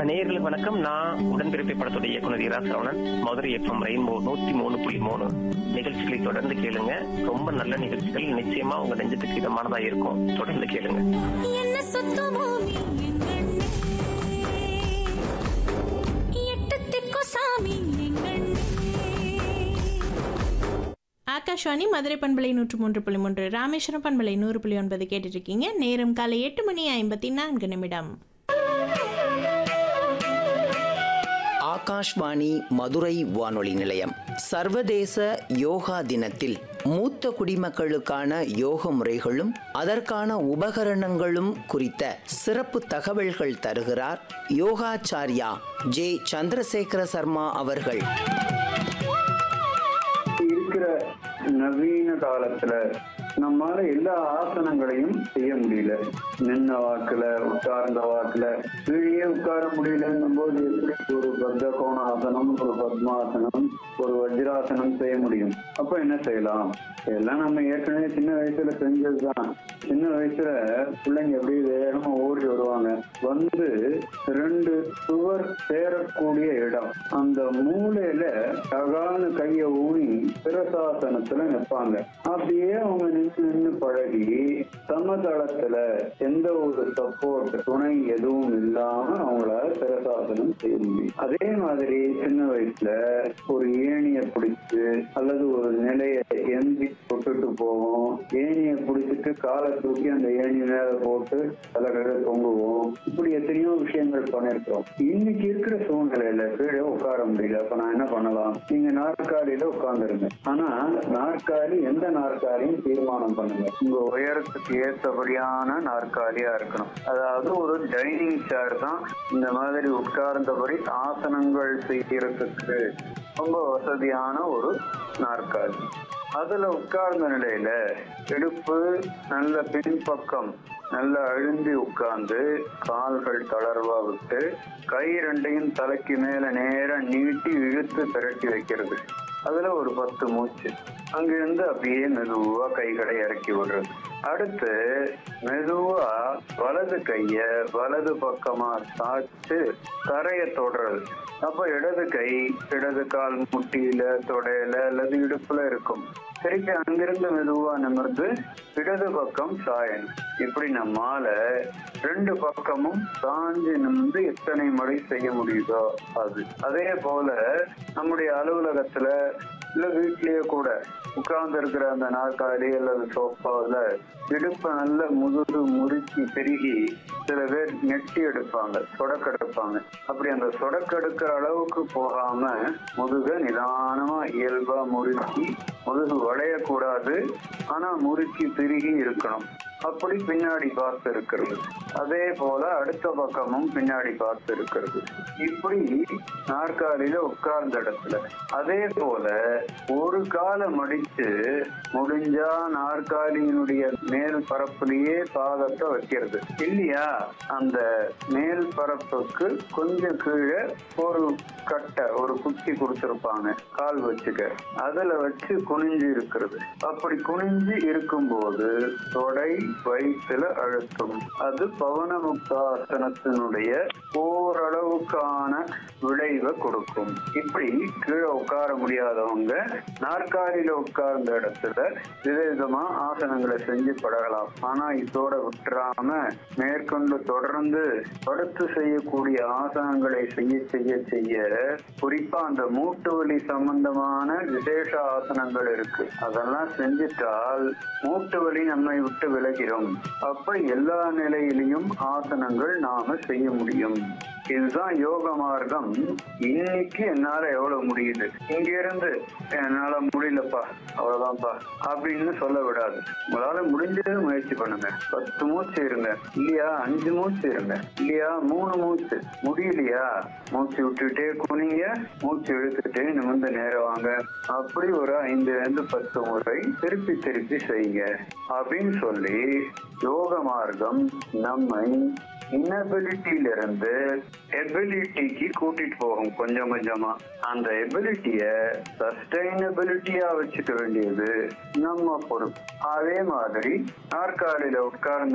நேயர்களுக்கு வணக்கம் நான் உடன்பிறப்பை படத்துடைய இயக்குனர் இரா சரவணன் மதுரை எஃப்எம் ரெயின்போ நூத்தி மூணு புள்ளி மூணு நிகழ்ச்சிகளை தொடர்ந்து கேளுங்க ரொம்ப நல்ல நிகழ்ச்சிகள் நிச்சயமா உங்க நெஞ்சத்துக்கு இதமானதா இருக்கும் தொடர்ந்து கேளுங்க என்ன சுத்தமோ எங்கண்ணே எட்டு திக்கு சாமி எங்கண்ணே ஆகாஷ்வாணி மதுரை பண்பலை நூற்று மூன்று புள்ளி மூன்று ராமேஸ்வரம் பண்பலை நூறு புள்ளி ஒன்பது கேட்டுட்டு இருக்கீங்க நேரம் காலை எட்டு மணி ஐம்பத்தி நான்கு நிமிடம் ஆகாஷ்வாணி மதுரை வானொலி நிலையம் சர்வதேச யோகா தினத்தில் மூத்த குடிமக்களுக்கான யோக முறைகளும் அதற்கான உபகரணங்களும் குறித்த சிறப்பு தகவல்கள் தருகிறார் யோகாச்சாரியா ஜே சந்திரசேகர சர்மா அவர்கள் இருக்கிற நவீன காலத்துல நம்மால எல்லா ஆசனங்களையும் செய்ய முடியல நின்ன வாக்குல உட்கார்ந்த வாக்குல கீழே உட்கார முடியலன்னும் போது எப்படி ஒரு பத்த கோண ஆசனம் ஒரு பத்மாசனம் ஒரு வஜ்ராசனம் செய்ய முடியும் அப்ப என்ன செய்யலாம் எல்லாம் நம்ம ஏற்கனவே சின்ன வயசுல செஞ்சதுதான் சின்ன வயசுல பிள்ளைங்க எப்படி வேகமா ஓடி வருவாங்க வந்து ரெண்டு சுவர் சேரக்கூடிய இடம் அந்த மூலையில அழகான கைய ஊனி சிரசாசனத்துல நிற்பாங்க அப்படியே அவங்க நின்று நின்று பழகி சமதளத்துல எந்த ஒரு சப்போர்ட் துணை எதுவும் இல்லாம அவங்களால சிரசாசனம் செய்ய முடியும் அதே மாதிரி சின்ன வயசுல ஒரு ஏணிய பிடிச்சு அல்லது ஒரு நிலைய எந்தி தொட்டுட்டு போவோம் ஏணிய பிடிச்சிட்டு காலை தூக்கி அந்த ஏணி மேல போட்டு தலைகளை தொங்குவோம் இப்படி எத்தனையோ விஷயங்கள் பண்ணிருக்கிறோம் இன்னைக்கு இருக்கிற சூழ்நிலையில கீழே உட்கார முடியல அப்ப நான் என்ன பண்ணலாம் நீங்க நாற்காலியில உட்கார்ந்துருங்க ஆனா நாற்காலி எந்த நாற்காலியும் தீர்மானம் பண்ணுங்க உங்க உயரத்துக்கு ஏற்றபடியான நாற்காலியா இருக்கணும் அதாவது ஒரு டைனிங் சேர் தான் இந்த மாதிரி உட்கார்ந்தபடி ஆசனங்கள் செய்யறதுக்கு ரொம்ப வசதியான ஒரு நாற்காலி அதுல உட்கார்ந்த நிலையில இடுப்பு நல்ல பின்பக்கம் நல்லா அழுந்தி உட்கார்ந்து கால்கள் தளர்வா விட்டு கை ரெண்டையும் தலைக்கு மேல நேரா நீட்டி இழுத்து திரட்டி வைக்கிறது அதுல ஒரு பத்து மூச்சு அங்கிருந்து அப்படியே மெதுவா கைகளை இறக்கி விடுறது அடுத்து மெதுவா வலது கைய வலது பக்கமா சாய்ச்சு தரைய தொடுறது அப்ப இடது கை இடது கால் முட்டியில தொடையில அல்லது இடுப்புல இருக்கும் திருப்பி அங்கிருந்து மெதுவா நிமிர்ந்து இடது பக்கம் சாயணும் இப்படி நம்மால ரெண்டு பக்கமும் சாஞ்சு நிமிர்ந்து எத்தனை முறை செய்ய முடியுதோ அது அதே போல நம்முடைய அலுவலகத்துல இல்ல வீட்லயே கூட உட்கார்ந்து இருக்கிற அந்த நாற்காலி அல்லது சோஃபாவில் இடுப்பை நல்ல முதுகு முறுக்கி பெருகி சில பேர் நெட்டி எடுப்பாங்க சொடக்கெடுப்பாங்க அப்படி அந்த சொடக்கெடுக்கிற அளவுக்கு போகாம முதுக நிதானமா இயல்பா முறுக்கி முதுகு வளையக்கூடாது ஆனா முறுக்கி திருகி இருக்கணும் அப்படி பின்னாடி பார்த்து இருக்கிறது அதே போல அடுத்த பக்கமும் பின்னாடி பார்த்து இருக்கிறது இப்படி நாற்காலியில உட்கார்ந்த இடத்துல அதே போல ஒரு காலை மடிச்சு முடிஞ்சா நாற்காலியினுடைய மேல் பரப்புலயே பாதத்தை வைக்கிறது இல்லையா அந்த மேல் பரப்புக்கு கொஞ்சம் கீழே ஒரு கட்டை ஒரு குச்சி கொடுத்திருப்பாங்க கால் வச்சுக்க அதுல வச்சு குனிஞ்சு இருக்கிறது அப்படி குனிஞ்சு இருக்கும்போது தொடை வயிற்றுல அழுத்தும் அது பவனமுக்தாசனத்தினுடைய ஓரளவுக்கான விளைவை கொடுக்கும் இப்படி கீழே உட்கார முடியாதவங்க நாற்காலியில உட்கார்ந்த இடத்துல விதவிதமா ஆசனங்களை செஞ்சு பழகலாம் ஆனா இதோட விட்டுறாம மேற்கொண்டு தொடர்ந்து படுத்து செய்யக்கூடிய ஆசனங்களை செய்ய செய்ய செய்ய குறிப்பா அந்த மூட்டு வலி சம்பந்தமான விசேஷ ஆசனங்கள் இருக்கு அதெல்லாம் செஞ்சிட்டால் மூட்டு வலி நம்மை விட்டு விலகிறோம் அப்ப எல்லா நிலையிலையும் ஆசனங்கள் நாம செய்ய முடியும் இதுதான் யோக மார்க்கம் இன்னைக்கு என்னால எவ்வளவு முடியுது இங்க இருந்து என்னால முடியலப்பா அவ்வளவுதான்ப்பா அப்படின்னு சொல்ல விடாது உங்களால முடிஞ்சது முயற்சி பண்ணுங்க பத்து மூச்சு இருங்க இல்லையா அஞ்சு மூச்சு இருங்க இல்லையா மூணு மூச்சு முடியலையா மூச்சு விட்டுட்டே குனிங்க மூச்சு இழுத்துட்டே நிமிர்ந்து நேரம் வாங்க அப்படி ஒரு ஐந்துல இருந்து பத்து முறை திருப்பி திருப்பி செய்யுங்க அப்படின்னு சொல்லி யோக மார்க்கம் நம்மை இனபிலிட்டியில இருந்து எபிலிட்டிக்கு கூட்டிட்டு போகும் கொஞ்சம் கொஞ்சமா அந்த எபிலிட்டிய சஸ்டைனபிலிட்டியா வச்சுக்க வேண்டியது நம்ம பொறுப்பு அதே மாதிரி நாற்காலியில உட்கார்ந்து